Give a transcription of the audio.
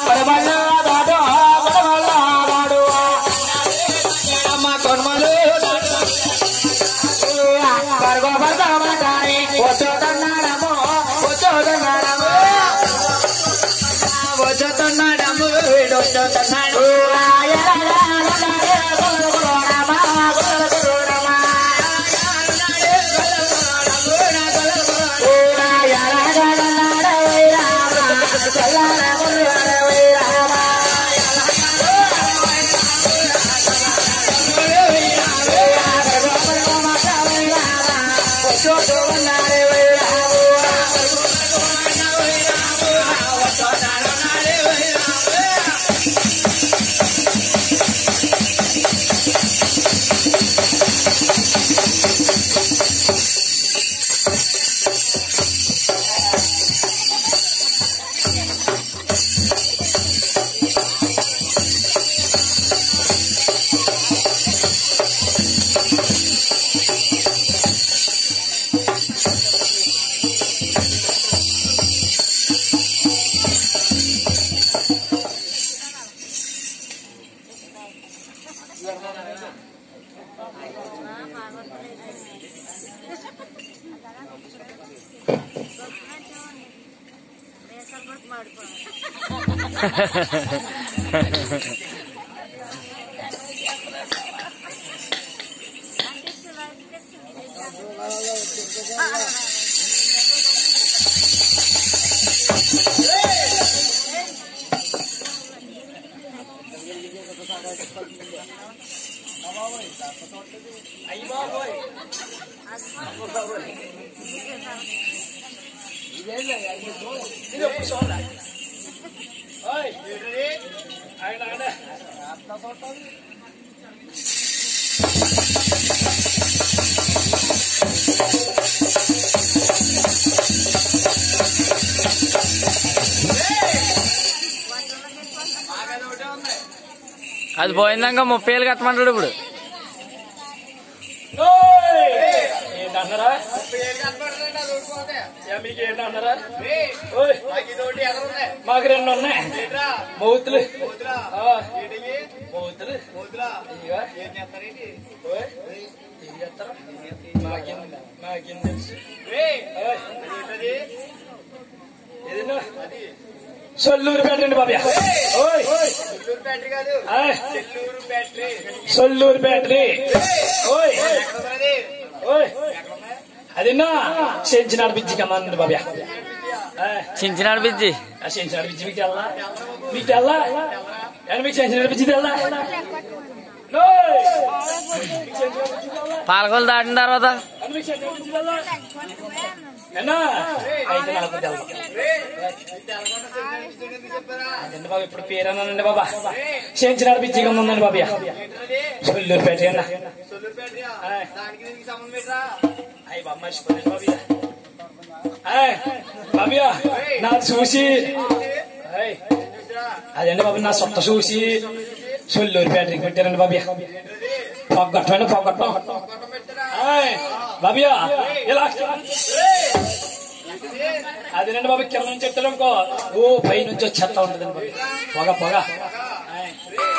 పరమల్ల దాడు పరమల్ల దాడు అమ్మ కొనుమలు పరుగు పడతామని వచ్చుతున్నాడము వచ్చుతున్నాడము వచ్చుతున్నాడము వీడు వచ్చుతున్నాడు అది పోయిందాక ముప్పై ఏళ్ళు కట్టమంటాడు ఇప్పుడు ఏంటన్నారా మీకు ఏంటన్నారా ఓయ్, మాకు రెండు ఉన్నాయి మౌతులు ఆ, మౌతులు ఇదిగో. ఓయ్, ఏం చేస్తారు? మాకేం మాకేం తెలుసు ఓయ్. ఏదన్నా? సొల్లూరు పెట్టండి బాబా ఓయ్ ఆయ్. సొల్లూరు బ్యాటరీ ఓయ్ ఓయ్ అదిన్నా సెంచి నడిపించి కమ్మండి బాబా చించి నడిపించి ఆ సెంచి నడిపించి మీకు తెల్లా మీకు తెల్లా అని మీకు సెంచి నడిపించి తెల్లా ఓయ్! మీకు సెంచి నడిపించి తెల్లా? పాలకొలు దాటిన తర్వాత అని మీకు సెంచి నడిపించి తెల్లా? ఏనా? అయితే నాకు తెల్లా. అదండి బాబా ఇప్పుడు పేరు అన్నానండి బాబా సెంచి నడిపించి కమ్మందండి బాబా సొల్లూరు పేట అన్న అయ్యి బాబు మర్చిపోలేదు బాబియా అయ్ బాబియా నాకు చూసి అయ్ అదండి బాబు నా సొంత చూసి సొల్లూరు పేటకి పెట్టారండి బాబియా పొగ్గట్టండి పొగ్గట్టం అయ్ బాబియా ఇలా అదేనండి బాబు కింద నుంచి చెప్తాడు అనుకో ఓ పై నుంచి వచ్చేస్తా ఉంటుందండి బాబు పొగ పొగ ఆయ్.